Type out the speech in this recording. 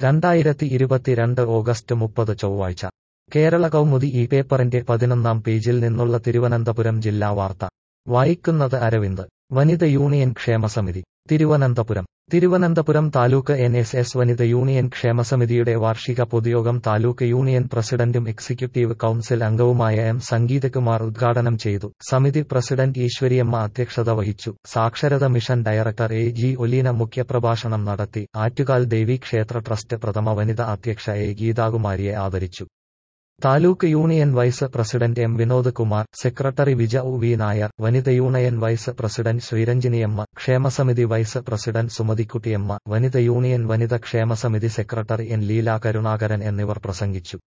രണ്ടായിരത്തി ഇരുപത്തിരണ്ട് ഓഗസ്റ്റ് മുപ്പത് ചൊവ്വാഴ്ച കേരള കൗമുദി ഈ പേപ്പറിന്റെ പതിനൊന്നാം പേജിൽ നിന്നുള്ള തിരുവനന്തപുരം ജില്ലാ വാർത്ത വായിക്കുന്നത് അരവിന്ദ് വനിത യൂണിയൻ ക്ഷേമസമിതി Thiruvananthapuram Thiruvananthapuram taluk N S S വനിത യൂണിയൻ ക്ഷേമസമിതിയുടെ വാർഷിക പൊതുയോഗം താലൂക്ക് യൂണിയൻ പ്രസിഡന്റും എക്സിക്യൂട്ടീവ് കൌൺസിൽ അംഗവുമായ എം സംഗീതകുമാർ ഉദ്ഘാടനം ചെയ്തു സമിതി പ്രസിഡന്റ് ഈശ്വരിയമ്മ അധ്യക്ഷത വഹിച്ചു സാക്ഷരത mission director A G Oleena മുഖ്യപ്രഭാഷണം നടത്തി ആറ്റുകാൽ ദേവി ക്ഷേത്ര ട്രസ്റ്റ് പ്രഥമ വനിത അധ്യക്ഷ എ ഗീതാകുമാരിയെ ആദരിച്ചു taluk union vice president M Vinod Kumar secretary വിജ ഉ വി നായർ വനിത യൂണിയൻ വൈസ് പ്രസിഡന്റ് ശ്രീരഞ്ജിനിയമ്മ ക്ഷേമസമിതി വൈസ് പ്രസിഡന്റ് സുമതിക്കുട്ടിയമ്മ വനിത യൂണിയൻ വനിത ക്ഷേമസമിതി സെക്രട്ടറി എൻ ലീല കരുണാകരൻ എന്നിവർ പ്രസംഗിച്ചു